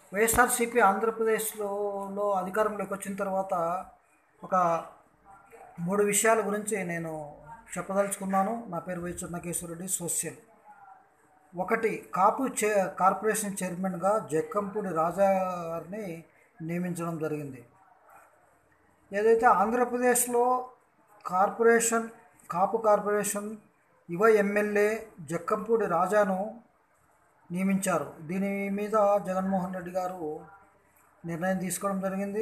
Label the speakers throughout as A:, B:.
A: వైఎస్ఆర్సీపీ ఆంధ్రప్రదేశ్లో లో అధికారంలోకి వచ్చిన తర్వాత ఒక మూడు విషయాల గురించి నేను చెప్పదలుచుకున్నాను నా పేరు వై చెన్నకేశ్వరరెడ్డి సోషల్ ఒకటి కాపు చే కార్పొరేషన్ చైర్మన్గా జక్కంపూడి రాజా గారిని నియమించడం జరిగింది ఏదైతే ఆంధ్రప్రదేశ్లో కార్పొరేషన్ కాపు కార్పొరేషన్ యువ ఎమ్మెల్యే జక్కంపూడి రాజాను నియమించారు దీని మీద జగన్మోహన్ రెడ్డి గారు నిర్ణయం తీసుకోవడం జరిగింది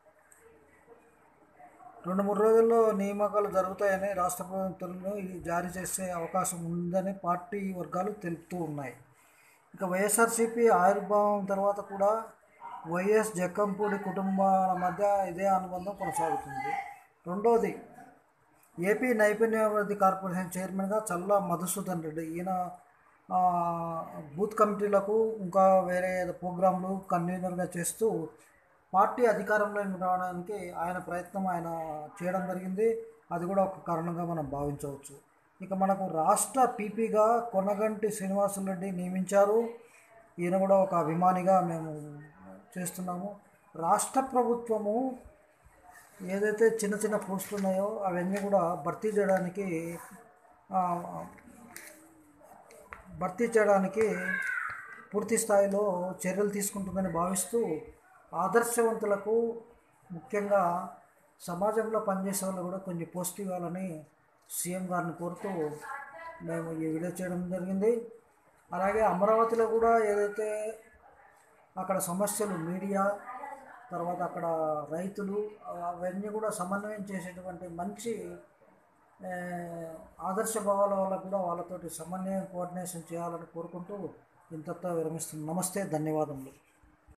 A: రెండు మూడు రోజుల్లో నియామకాలు జరుగుతాయని రాష్ట్ర ప్రభుత్వంలో ఇది జారీ చేసే అవకాశం ఉందని పార్టీ వర్గాలు తెలుపుతూ ఉన్నాయి ఇక వైఎస్ఆర్సీపీ ఆవిర్భావం తర్వాత కూడా వైఎస్ జక్కంపూడి కుటుంబాల మధ్య ఇదే అనుబంధం కొనసాగుతుంది రెండోది ఏపీ నైపుణ్యాభివృద్ధి కార్పొరేషన్ చైర్మన్గా చల్ల మధుసూదన్ రెడ్డి ఈయన ఆ, బూత్ కమిటీలకు ఇంకా వేరే ప్రోగ్రాంలు కన్వీనర్గా చేస్తూ పార్టీ అధికారంలోకి రావడానికి ఆయన ప్రయత్నం ఆయన చేయడం జరిగింది అది కూడా ఒక కారణంగా మనం భావించవచ్చు ఇక మనకు రాష్ట్ర పీపీగా కొనగంటి శ్రీనివాసులరెడ్డి నియమించారు ఈయన కూడా ఒక అభిమానిగా మేము చేస్తున్నాము రాష్ట్ర ప్రభుత్వము ఏదైతే చిన్న చిన్న పోస్టులు ఉన్నాయో అవన్నీ కూడా భర్తీ చేయడానికి ఆ, భర్తీ చేయడానికి పూర్తి స్థాయిలో చర్యలు తీసుకుంటుందని భావిస్తూ ఆదర్శవంతులకు ముఖ్యంగా సమాజంలో పనిచేసే వాళ్ళు కూడా కొంచెం పోస్ట్ ఇవ్వాలని సీఎం గారిని కోరుతూ మేము ఈ వీడియో చేయడం జరిగింది అలాగే అమరావతిలో కూడా ఏదైతే అక్కడ సమస్యలు మీడియా తర్వాత అక్కడ రైతులు అవన్నీ కూడా సమన్వయం చేసేటువంటి మంచి ఆ, ఆదర్శ భావాల వల్ల కూడా వాళ్ళతోటి సమన్వయం కోఆర్డినేషన్ చేయాలని కోరుకుంటూ ఇంతతో విరమిస్తున్నాం నమస్తే ధన్యవాదములు